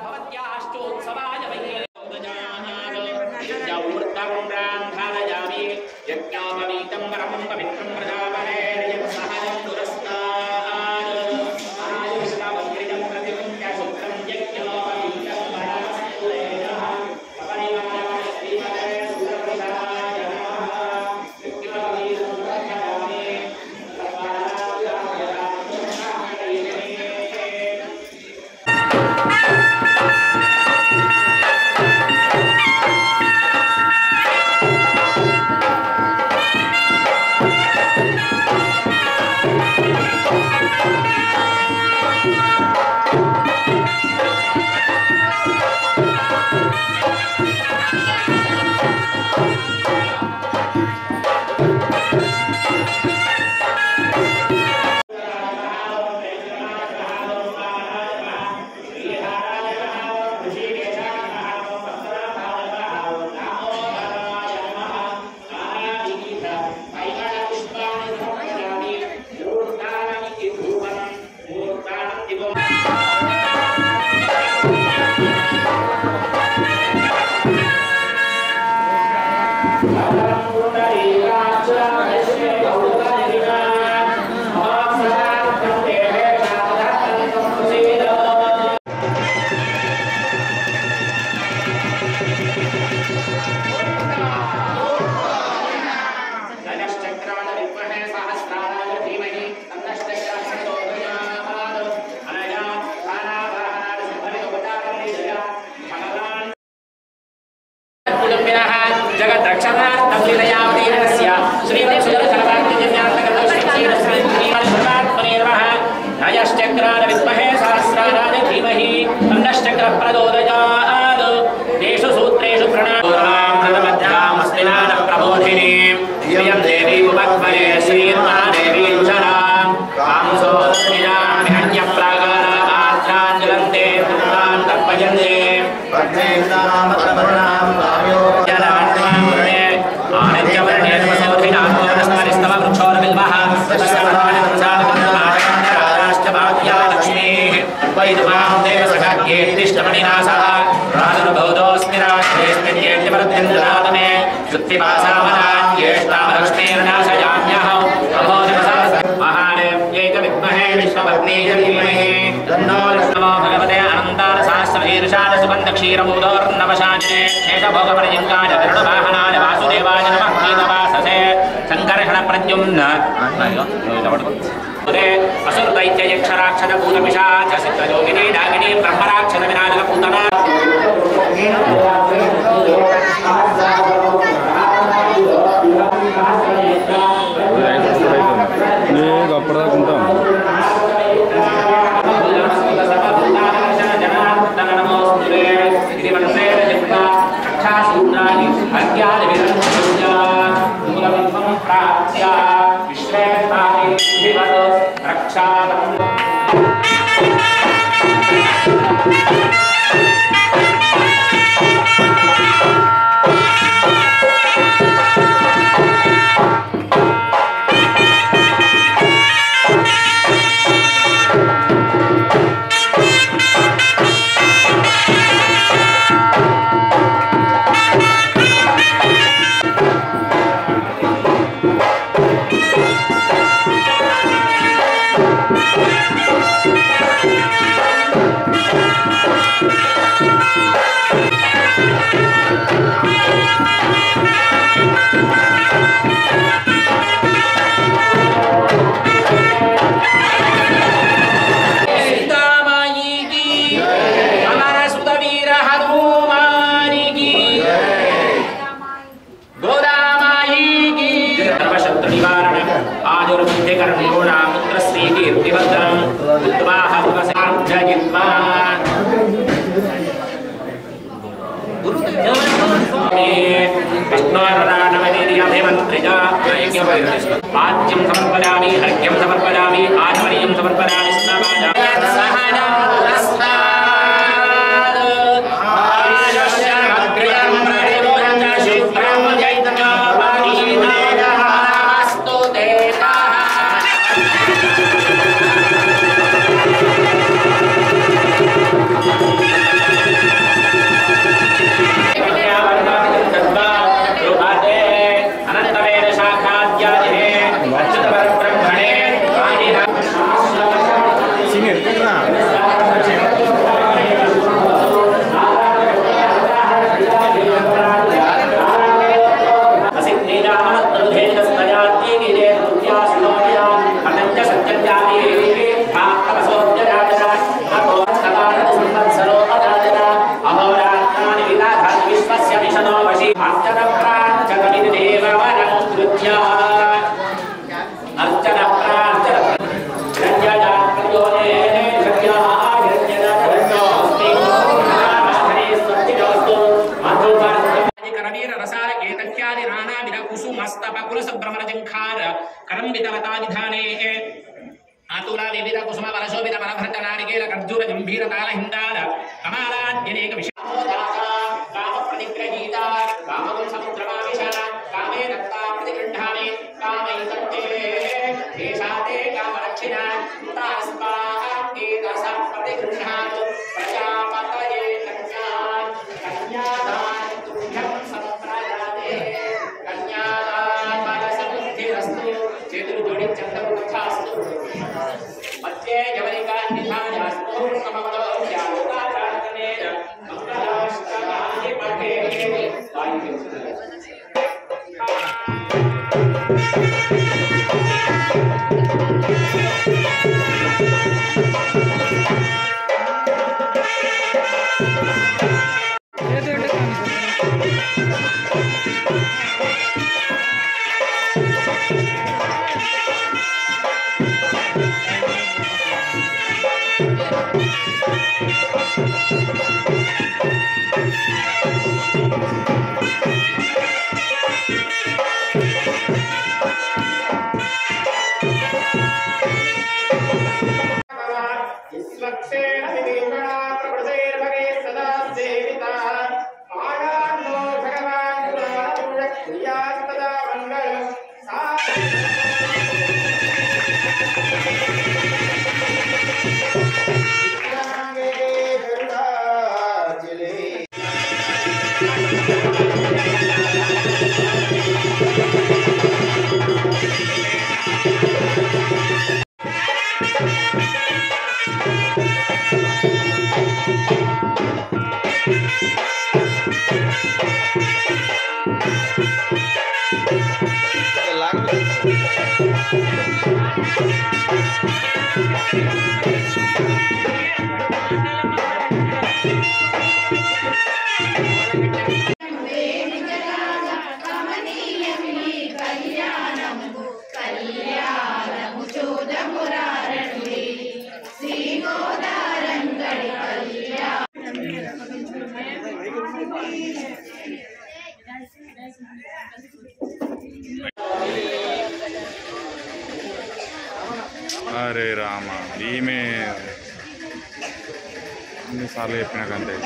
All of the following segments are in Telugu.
भवत्याश्चोत्सवाय वै ऊर्ध्वगुण्डान्धारयामि यज्ञोपवीतं परमं पवित्रं प्रजापने यत्सहनं पुरस्तात् आयुष्कावग्रिजं प्रतिमुख्य शुक्रं यज्ञोपवीतं परमस्तुलेजः सपरिवाराय श्रीमते सुरप्रसादाय नमः यज्ञोपवीतं प्रजापने सर्वाराध्याय धनश्चक्राय विद्महे सहस्राराय धीमहि तन्नश्चक्राय प्रचोदयात् अनया स्थानावाहनाय सम्भवितोपचारनिजया भगवान् कुटुम्बिनः जगद्रक्षणार्थं लीलयावतीर्णस्य श्रीमत्सुरसर्वाग्निजन्यान्तकल्पश्रीमत्सर्वात्मने नमः नयश्चक्राय विद्महे सहस्राराय धीमहि तन्नश्चक्रः प्रचोदयात् तेषु सूत्रेषु प्रणामध्यामस्तिनाथ प्रबोधिनीं श्रियं देवी उपक्वये श्रीर्महादेवी उषरां कांसो निजान्यप्रागाराज्ञलन्ते पुत्रान् तर्पयन्ते भगवते अनन्तार सहस्रशीर्षाद सुगन्ध क्षीरमूदोर्नवशाने शेषभोगपर्यङ्काय गरुडवाहनाय वासुदेवाय नमः गीतवाससे सङ्कर्षण प्रद्युम्न असुर दैत्य यक्षराक्षस भूतपिशाच सिद्धयोगिनी डागिनी ब्रह्मराक्षस विनाशक पूतना నేను అప్పటిదాకా ఉంటాం సీతామాయికి అమర సుత వీర హనుమానికి గోదామాయికి సర్వశత్రు నివారణ ఆదుర్బుద్ధి కర్ణోణ పుత్ర శ్రీ కీర్తిభద్రం ఉద్వాహ ఉపసార్జయిత్వా పాద్యం సమర్పయామి అర్ఘ్యం సమర్పయామి ఆధ్వర్యం సమర్పయామి దేవా కుసుమ వరశోభిత వరభృత నారికేల ఖర్జూర గంభీర తాళ హిందాల కమాలాద్యనేక విషామోదాత కామ ప్రతిగ్రహీత కామగుణ సముద్రమావిశ కామే దత్తా ప్రతిగృహామి కామైతత్తే దేశాతే కామరక్షిణ తాస్మాహేతస ప్రతిగృహాతు ప్రజాపతయే కన్యాన్ కన్యాదాన్ తుభ్యం సంప్రదాతే కన్యాదాన్ మనసముద్ధిరస్తు చేతులు జోడించండి కథాస్తు మధ్యే యవనికాన్నిధాయాస్తు సమమలో ధ్యానోదాచారణేన మంగళాష్టకాని పఠే వాయువు విశ్వక్షేణ వివేకణ ప్రకృతైర్భగే సదా సేవితా మాయాన్నో భగవాన్ క్రియాస్తదా మంగళం సా అరే రామ ఈమె ఎన్నిసార్లు చెప్పినాకంతే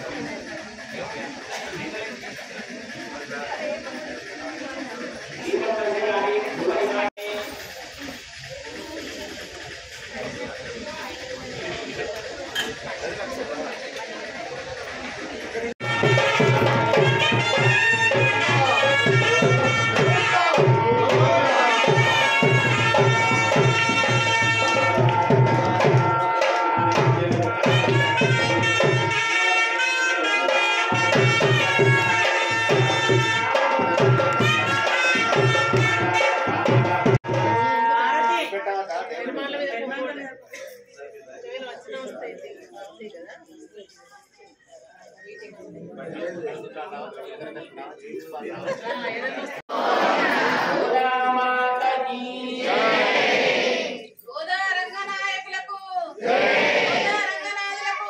గోదా రంగనాయకులకు గోదా రంగనాథులకు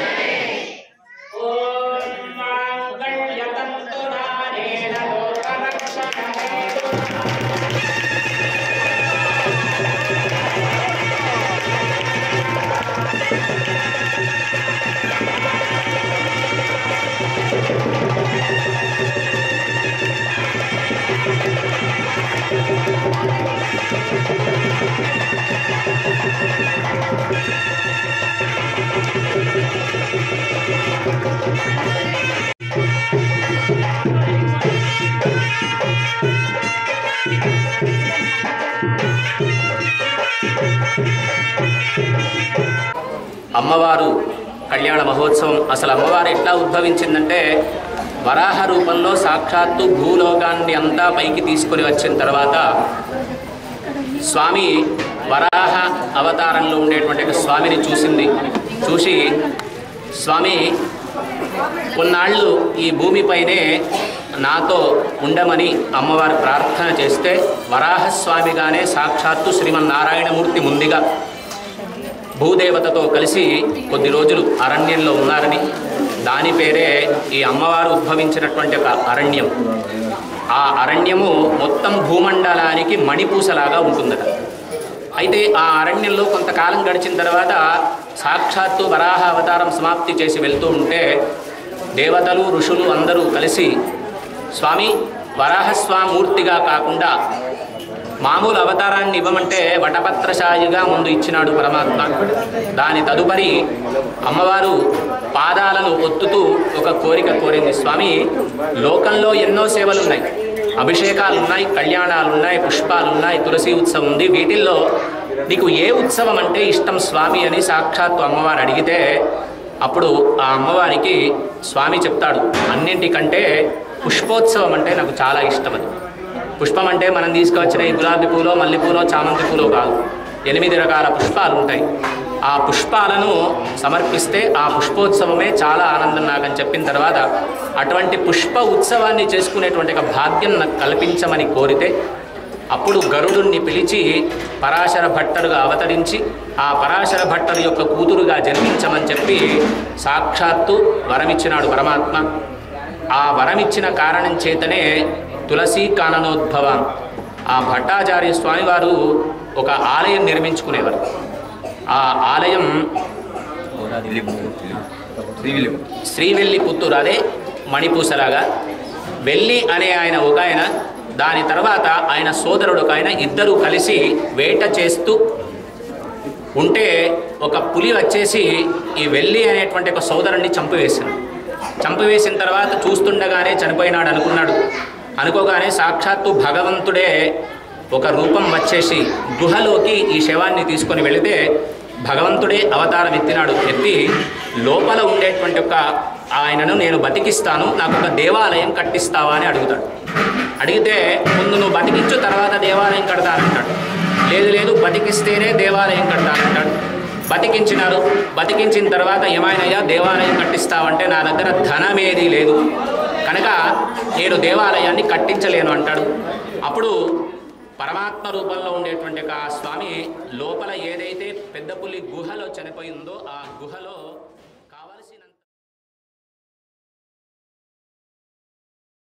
అమ్మవారు కళ్యాణ మహోత్సవం అసలు అమ్మవారు ఎట్లా ఉద్భవించిందంటే వరాహ రూపంలో సాక్షాత్తు భూలోకాన్ని అంతా పైకి తీసుకొని వచ్చిన తర్వాత స్వామి వరాహ అవతారంలో ఉండేటువంటి ఒక స్వామిని చూసింది చూసి స్వామి కొన్నాళ్ళు ఈ భూమిపైనే నాతో ఉండమని అమ్మవారు ప్రార్థన చేస్తే వరాహస్వామిగానే సాక్షాత్తు శ్రీమన్నారాయణమూర్తి ముందుగా భూదేవతతో కలిసి కొద్ది రోజులు అరణ్యంలో ఉన్నారని దాని పేరే ఈ అమ్మవారు ఉద్భవించినటువంటి ఒక అరణ్యం ఆ అరణ్యము మొత్తం భూమండలానికి మణిపూసలాగా ఉంటుందట అయితే ఆ అరణ్యంలో కొంతకాలం గడిచిన తర్వాత సాక్షాత్తు వరాహ అవతారం సమాప్తి చేసి వెళ్తూ ఉంటే దేవతలు ఋషులు అందరూ కలిసి స్వామి వరాహస్వామూర్తిగా కాకుండా మామూలు అవతారాన్ని ఇవ్వమంటే వటపత్రశాయిగా ముందు ఇచ్చినాడు పరమాత్మ దాని తదుపరి అమ్మవారు పాదాలను ఒత్తుతూ ఒక కోరిక కోరింది స్వామి లోకంలో ఎన్నో సేవలు ఉన్నాయి అభిషేకాలు ఉన్నాయి కళ్యాణాలు ఉన్నాయి పుష్పాలు ఉన్నాయి తులసి ఉత్సవం ఉంది వీటిల్లో నీకు ఏ ఉత్సవం అంటే ఇష్టం స్వామి అని సాక్షాత్తు అమ్మవారు అడిగితే అప్పుడు ఆ అమ్మవారికి స్వామి చెప్తాడు అన్నింటికంటే పుష్పోత్సవం అంటే నాకు చాలా ఇష్టం అది పుష్పం అంటే మనం తీసుకువచ్చిన ఈ గులాబీ పూలో మల్లెపూలో చామంతి పూలో కాదు ఎనిమిది రకాల పుష్పాలు ఉంటాయి ఆ పుష్పాలను సమర్పిస్తే ఆ పుష్పోత్సవమే చాలా ఆనందం నాకని చెప్పిన తర్వాత అటువంటి పుష్ప ఉత్సవాన్ని చేసుకునేటువంటి ఒక భాగ్యం నాకు కల్పించమని కోరితే అప్పుడు గరుడుని పిలిచి పరాశర భట్టరుగా అవతరించి ఆ పరాశర భట్టరు యొక్క కూతురుగా జన్మించమని చెప్పి సాక్షాత్తు వరమిచ్చినాడు పరమాత్మ ఆ వరమిచ్చిన కారణం చేతనే తులసి కాననోద్భవం ఆ భట్టాచార్య స్వామివారు ఒక ఆలయం నిర్మించుకునేవారు ఆ ఆలయం శ్రీవెల్లి పుత్తూరు అదే మణిపూసలాగా వెల్లి అనే ఆయన ఒక ఆయన దాని తర్వాత ఆయన సోదరుడు ఒక ఆయన ఇద్దరు కలిసి వేట చేస్తూ ఉంటే ఒక పులి వచ్చేసి ఈ వెల్లి అనేటువంటి ఒక సోదరుణ్ణి చంపివేసింది చంపివేసిన తర్వాత చూస్తుండగానే చనిపోయినాడు అనుకున్నాడు అనుకోగానే సాక్షాత్తు భగవంతుడే ఒక రూపం వచ్చేసి గుహలోకి ఈ శవాన్ని తీసుకొని వెళితే భగవంతుడే అవతారం ఎత్తినాడు ఎత్తి లోపల ఉండేటువంటి ఒక ఆయనను నేను బతికిస్తాను నాకు ఒక దేవాలయం కట్టిస్తావా అని అడుగుతాడు అడిగితే ముందు నువ్వు బతికించు తర్వాత దేవాలయం కడతానంటాడు లేదు లేదు బతికిస్తేనే దేవాలయం కడతానంటాడు బతికించినారు బతికించిన తర్వాత ఏమైనాయా దేవాలయం కట్టిస్తావంటే నా దగ్గర ధనమేది లేదు కనుక నేను దేవాలయాన్ని కట్టించలేను అంటాడు అప్పుడు పరమాత్మ రూపంలో ఉండేటువంటి ఒక ఆ స్వామి లోపల ఏదైతే పెద్ద పులి గుహలో చనిపోయిందో ఆ గుహలో